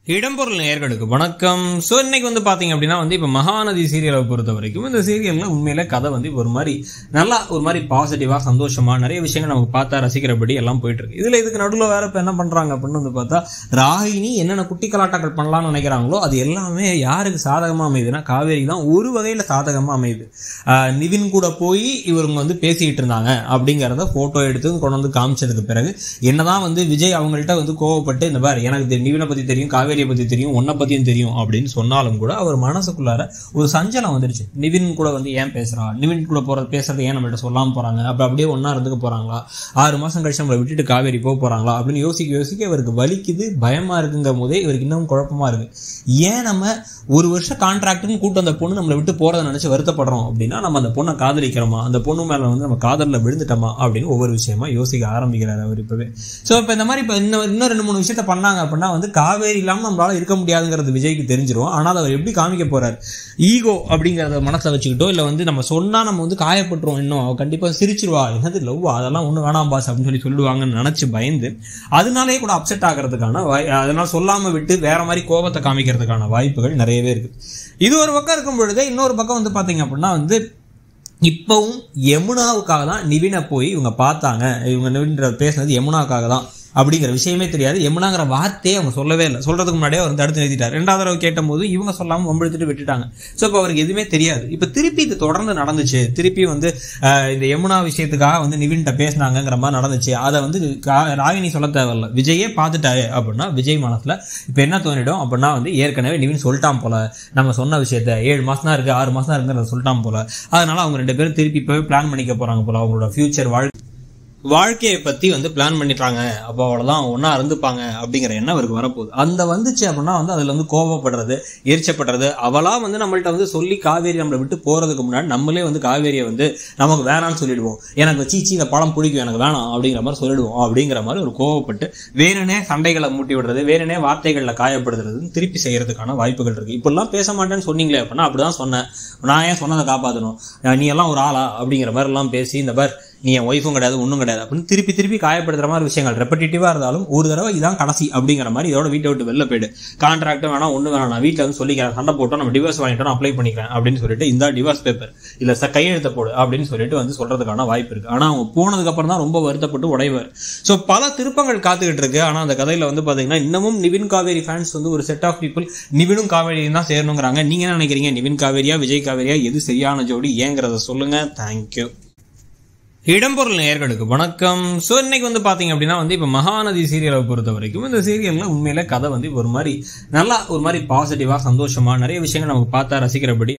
இடம்பொருள் நேயர்களுக்கு வணக்கம் ஸோ இன்னைக்கு வந்து பாத்தீங்க அப்படின்னா வந்து இப்போ மகாநதி சீரியலை பொறுத்த வரைக்கும் இந்த சீரியல்ல உண்மையில கதை வந்து ஒரு மாதிரி நல்லா ஒரு மாதிரி பாசிட்டிவா சந்தோஷமா நிறைய விஷயங்கள் நமக்கு பார்த்தா ரசிக்கிறபடி எல்லாம் போயிட்டு இருக்கு இதுல இதுக்கு நடுவில் வேற இப்போ என்ன பண்றாங்க அப்படின்னு வந்து பார்த்தா ராகினி என்னென்ன குட்டி கலாட்டாக்கள் பண்ணலாம்னு நினைக்கிறாங்களோ அது எல்லாமே யாருக்கு சாதகமா அமையுதுன்னா காவேரி தான் ஒரு வகையில சாதகமா அமையுது ஆஹ் நிவின் கூட போய் இவங்க வந்து பேசிக்கிட்டு இருந்தாங்க அப்படிங்கிறத போட்டோ எடுத்து கொண்டு வந்து காமிச்சதுக்கு பிறகு என்னதான் வந்து விஜய் அவங்கள்ட்ட வந்து கோவப்பட்டு இந்த பாரு எனக்கு தெரி- நிவினை பத்தி தெரியும் காவேரியை பத்தி தெரியும் உன்னை பத்தியும் தெரியும் அப்படின்னு சொன்னாலும் கூட அவர் மனசுக்குள்ளார ஒரு சஞ்சலம் வந்துருச்சு நிவின் கூட வந்து ஏன் பேசுறா நிவின் கூட போறது பேசுறது ஏன் நம்மள்ட்ட சொல்லாம போறாங்க அப்ப அப்படியே ஒண்ணா இருந்துக்க போறாங்களா ஆறு மாசம் கழிச்சு நம்மளை விட்டுட்டு காவேரி போக போறாங்களா அப்படின்னு யோசிக்க யோசிக்க இவருக்கு வலிக்குது பயமா இருக்குங்கும் போதே இவருக்கு இன்னும் குழப்பமா இருக்கு ஏன் நம்ம ஒரு வருஷம் கான்ட்ராக்ட்னு கூட்டு அந்த பொண்ணு நம்மளை விட்டு போறதை நினைச்சு வருத்தப்படுறோம் அப்படின்னா நம்ம அந்த பொண்ணை காதலிக்கிறோமா அந்த பொண்ணு மேல வந்து நம்ம காதல்ல விழுந்துட்டோமா அப்படின்னு ஒவ்வொரு விஷயமா யோசிக்க ஆரம்பிக்கிறாரு அவர் இப்பவே சோ இப்ப இந்த மாதிரி இப்ப இன்னும் இன்னும் ரெண்டு மூணு விஷயத்த பண்ணாங்க அப்படின்னா வந்து காவேரி இல்லாம நம்மளால இருக்க முடியாதுங்கிறது விஜய்க்கு தெரிஞ்சிரும் ஆனால் அவர் எப்படி காமிக்க போறாரு ஈகோ அப்படிங்கறத மனசுல வச்சுக்கிட்டோ இல்ல வந்து நம்ம சொன்னா நம்ம வந்து காயப்பட்டுரும் இன்னும் அவ கண்டிப்பா சிரிச்சிருவா என்னது லவ் அதெல்லாம் ஒண்ணு வேணாம் பாஸ் அப்படின்னு சொல்லி சொல்லுவாங்கன்னு நினைச்சு பயந்து அதனாலே கூட அப்செட் ஆகிறதுக்கான வாய் அதனால சொல்லாம விட்டு வேற மாதிரி கோபத்தை காமிக்கிறதுக்கான வாய்ப்புகள் நிறையவே இருக்கு இது ஒரு பக்கம் இருக்கும் பொழுது இன்னொரு பக்கம் வந்து பாத்தீங்க அப்படின்னா வந்து இப்பவும் யமுனாவுக்காக தான் நிவினை போய் இவங்க பார்த்தாங்க இவங்க நிவின் பேசுனது யமுனாவுக்காக தான் அப்படிங்கிற விஷயமே தெரியாது யமுனாங்கிற வார்த்தையே அவங்க சொல்லவே இல்லை சொல்றதுக்கு முன்னாடியே அவர் தடுத்து நிறுத்திட்டார் ரெண்டாவது தடவை கேட்டபோது இவங்க சொல்லாம வம்பிழுத்துட்டு விட்டுட்டாங்க ஸோ இப்போ அவருக்கு எதுவுமே தெரியாது இப்போ திருப்பி இது தொடர்ந்து நடந்துச்சு திருப்பி வந்து ஆஹ், இந்த யமுனா விஷயத்துக்காக வந்து நிவின்கிட்ட பேசினாங்கங்கிற மாதிரி நடந்துச்சு அதை வந்து கா- ராகினி சொல்ல தேவையில்ல விஜயே பார்த்துட்டாரு அப்படின்னா விஜய் மனசுல இப்போ என்ன தோணிடும் அப்படின்னா வந்து ஏற்கனவே நிவின் சொல்லிட்டான் போல நம்ம சொன்ன விஷயத்த ஏழு மாசம் தான் இருக்கு ஆறு மாசம் தான் இருக்குங்கிறத சொல்லிட்டான் போல அதனால அவங்க ரெண்டு பேரும் திருப்பி இப்பவே பிளான் பண்ணிக்க போறாங்க போல அவங்களோட ஃபியூச்சர் வாழ்க்கை வாழ்க்கையை பத்தி வந்து பிளான் பண்ணிட்டாங்க அப்போ அவ்வளவுதான் ஒண்ணா இருந்துப்பாங்க அப்படிங்கிற எண்ணம் அவருக்கு வரப்போகுது அந்த வந்துச்சு அப்படின்னா வந்து அதுல வந்து கோபப்படுறது எரிச்சப்படுறது அவளா வந்து நம்மள்ட்ட வந்து சொல்லி காவேரி நம்மளை விட்டு போறதுக்கு முன்னாடி நம்மளே வந்து காவேரியை வந்து நமக்கு வேணாம்னு சொல்லிடுவோம் எனக்கு சீச்சி இந்த பழம் பிடிக்கும் எனக்கு வேணாம் அப்படிங்கிற மாதிரி சொல்லிடுவோம் அப்படிங்கிற மாதிரி ஒரு கோவப்பட்டு வேணுனே சண்டைகளை மூட்டி விடுறது வேணுனே வார்த்தைகளில் காயப்படுத்துறது திருப்பி செய்யறதுக்கான வாய்ப்புகள் இருக்கு இப்படிலாம் பேச மாட்டேன்னு சொன்னீங்களே அப்படின்னா அப்படிதான் சொன்னேன் நான் ஏன் சொன்னதை காப்பாற்றணும் நீ எல்லாம் ஒரு ஆளா அப்படிங்கிற மாதிரி எல்லாம் பேசி இந்த பார் நீ என் ஒய்ஃபும் கிடையாது ஒன்றும் கிடையாது அப்படின்னு திருப்பி திருப்பி காயப்படுத்துற மாதிரி விஷயங்கள் ரெப்படேட்டிவாக இருந்தாலும் ஒரு தடவை இதான் கடைசி அப்படிங்கிற மாதிரி இதோட வீட்டை விட்டு வெளில போயிடு கான்ட்ராக்ட் வேணாம் ஒன்றும் வேணாம் நான் வீட்டில் வந்து சொல்லிக்கிறேன் சண்டை போட்டோம் நம்ம டிவோர்ஸ் வாங்கிட்டோம் அப்ளை பண்ணிக்கிறேன் அப்படின்னு சொல்லிட்டு இந்த டிவோர்ஸ் பேப்பர் இல்லை சார் கையெழுத்த போடு அப்படின்னு சொல்லிட்டு வந்து சொல்றதுக்கான வாய்ப்பு இருக்கு ஆனால் அவங்க போனதுக்கு அப்புறம் தான் ரொம்ப வருத்தப்பட்டு உடைவார் ஸோ பல திருப்பங்கள் காத்துக்கிட்டு இருக்கு ஆனால் அந்த கதையில வந்து பாத்தீங்கன்னா இன்னமும் நிவின் காவேரி ஃபேன்ஸ் வந்து ஒரு செட் ஆஃப் பீப்புள் நிவினும் காவேரியும் தான் சேரணுங்கிறாங்க நீங்க என்ன நினைக்கிறீங்க நிவின் காவேரியா விஜய் காவேரியா எது சரியான ஜோடி ஏங்கிறத சொல்லுங்க தேங்க்யூ இடம்பொருள் நேயர்களுக்கு வணக்கம் ஸோ இன்னைக்கு வந்து பாத்தீங்க அப்படின்னா வந்து இப்போ மகாநதி சீரியலை பொறுத்த வரைக்கும் இந்த சீரியல்ல உண்மையில கதை வந்து ஒரு மாதிரி நல்லா ஒரு மாதிரி பாசிட்டிவா சந்தோஷமா நிறைய விஷயங்கள் நமக்கு பார்த்தா ரசிக்கிறபடி